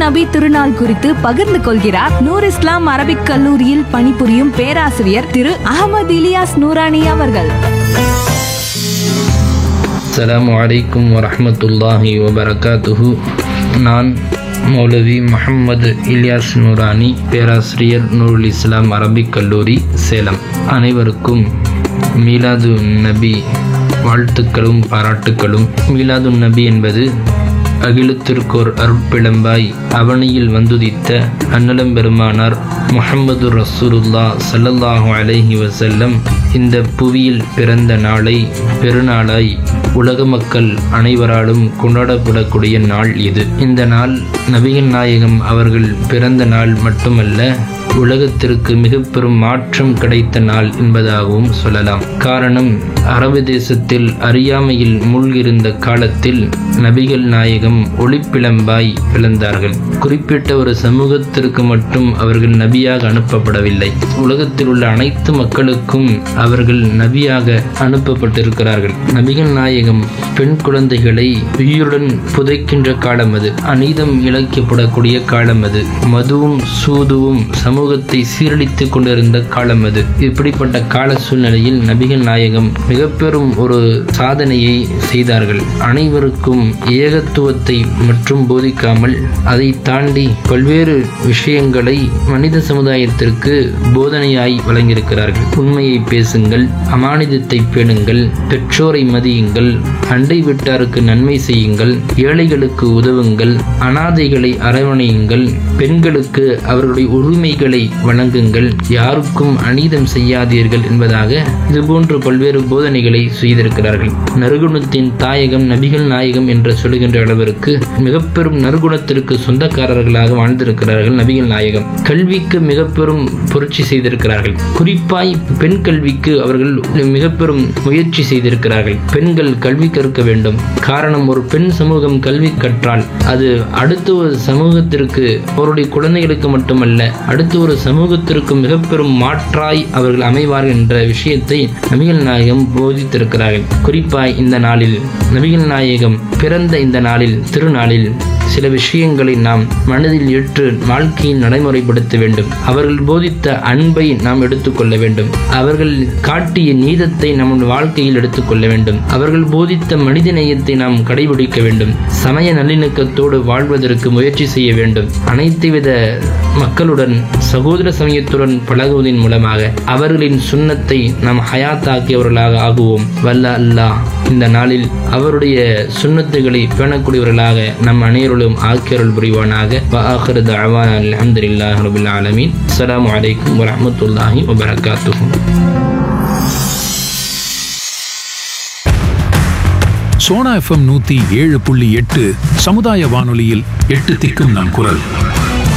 நபி திருநாள் குறித்து பகிர்ந்து கொள்கிறார் நூர் இஸ்லாம் அரபிக் கல்லூரியில் பணிபுரியும் பேராசிரியர் திரு அகமது இலியாஸ் நூரானி அவர்கள் அஸ்ஸலாமு அலைக்கும் வரஹ்மத்துல்லாஹி வபரகாத்துஹு நான் மௌலவி முஹம்மது இலியாஸ் நூரானி பேராசிரியர் நூருல் இஸ்லாம் அரபிக் கல்லூரி சேலம் அனைவருக்கும் மீலாது நபி வாழ்த்துக்களும் பாராட்டுக்களும் மீலாது நபி என்பது அகிலத்திற்கோர் அருட்பிளம்பாய் அவனியில் வந்துதித்த அன்னலம் பெருமானார் முஹம்மது ரசூலுல்லா ஸல்லல்லாஹு அலைஹி வஸல்லம் இந்த புவியில் பிறந்த நாளை பெருநாளாய் உலக மக்கள் அனைவராலும் கொண்டாடப்படக்கூடிய நாள் இது இந்த நாள் நபிகள் நாயகம் அவர்கள் பிறந்த நாள் மட்டுமல்ல உலகத்திற்கு மிக பெரும் மாற்றம் கிடைத்த நாள் என்பதாகவும் சொல்லலாம் காரணம் அரபு தேசத்தில் அறியாமையில் மூழ்கியிருந்த காலத்தில் நபிகள் நாயகம் ஒளிப்பிளம்பாய் பிளந்தார்கள் குறிப்பிட்ட ஒரு சமூகத்திற்கு மட்டும் அவர்கள் நபியாக அனுப்பப்படவில்லை உலகத்தில் உள்ள அனைத்து மக்களுக்கும் அவர்கள் நபியாக அனுப்பப்பட்டிருக்கிறார்கள் நபிகள் நாயகம் பெண் குழந்தைகளை உயிருடன் புதைக்கின்ற காலம் அது அநீதம் இழைக்கப்படக்கூடிய காலம் அது மதுவும் சூதுவும் சமூகத்தை சீரழித்துக் கொண்டிருந்த காலம் அது இப்படிப்பட்ட கால சூழ்நிலையில் நபிகள் நாயகம் மிக பெரும் ஒரு சாதனையை செய்தார்கள் அனைவருக்கும் ஏகத்துவத்தை மற்றும் போதிக்காமல் அதை தாண்டி பல்வேறு விஷயங்களை மனித சமுதாயத்திற்கு போதனையாய் வழங்கியிருக்கிறார்கள் உண்மையை பேசுங்கள் அமானிதத்தை பேணுங்கள் பெற்றோரை மதியுங்கள் அண்டை வீட்டாருக்கு நன்மை செய்யுங்கள் ஏழைகளுக்கு உதவுங்கள் அனாதைகளை அரவணையுங்கள் பெண்களுக்கு அவர்களுடைய உரிமைகளை வழங்குங்கள் யாருக்கும் அநீதம் செய்யாதீர்கள் என்பதாக இதுபோன்ற பல்வேறு போதனைகளை செய்திருக்கிறார்கள் நறுகுணத்தின் தாயகம் நபிகள் நாயகம் என்று சொல்லுகின்ற அளவிற்கு மிக பெரும் நறுகுணத்திற்கு சொந்தக்காரர்களாக வாழ்ந்திருக்கிறார்கள் நபிகள் நாயகம் கல்விக்கு மிக பெரும் புரட்சி செய்திருக்கிறார்கள் குறிப்பாய் பெண் கல்விக்கு அவர்கள் மிக பெரும் முயற்சி செய்திருக்கிறார்கள் பெண்கள் கல்வி கற்க வேண்டும் காரணம் ஒரு பெண் சமூகம் கல்வி கற்றால் அது அடுத்த ஒரு சமூகத்திற்கு அவருடைய குழந்தைகளுக்கு மட்டுமல்ல அடுத்த ஒரு சமூகத்திற்கு மிக பெரும் மாற்றாய் அவர்கள் அமைவார்கள் என்ற விஷயத்தை நபிகள் நாயகம் போதித்திருக்கிறார்கள் குறிப்பாய் இந்த நாளில் நபிகள் நாயகம் பிறந்த இந்த நாளில் திருநாளில் சில விஷயங்களை நாம் மனதில் ஏற்று வாழ்க்கையில் நடைமுறைப்படுத்த வேண்டும் அவர்கள் போதித்த அன்பை நாம் எடுத்துக்கொள்ள வேண்டும் அவர்கள் காட்டிய நீதத்தை நம் வாழ்க்கையில் எடுத்துக்கொள்ள வேண்டும் அவர்கள் போதித்த மனித நேயத்தை நாம் கடைபிடிக்க வேண்டும் சமய நல்லிணக்கத்தோடு வாழ்வதற்கு முயற்சி செய்ய வேண்டும் அனைத்து வித மக்களுடன் சகோதர சமயத்துடன் பழகுவதன் மூலமாக அவர்களின் சுண்ணத்தை நாம் ஹயாத்தாக்கியவர்களாக ஆகுவோம் வல்ல அல்லாஹ் இந்த நாளில் அவருடைய சுண்ணத்துகளை பேணக்கூடியவர்களாக நம் அனைவர்களும் ஆக்கியருள் புரிவானாக வஆஹிரு தஅவானா அல்ஹம்துலில்லாஹி ரபில் ஆலமீன் அஸ்ஸலாமு அலைக்கும் வரஹ்மத்துல்லாஹி வபரகாத்துஹு சோனா எஃப்எம் நூத்தி ஏழு புள்ளி எட்டு சமுதாய வானொலியில் எட்டு திக்கும் நம் குரல்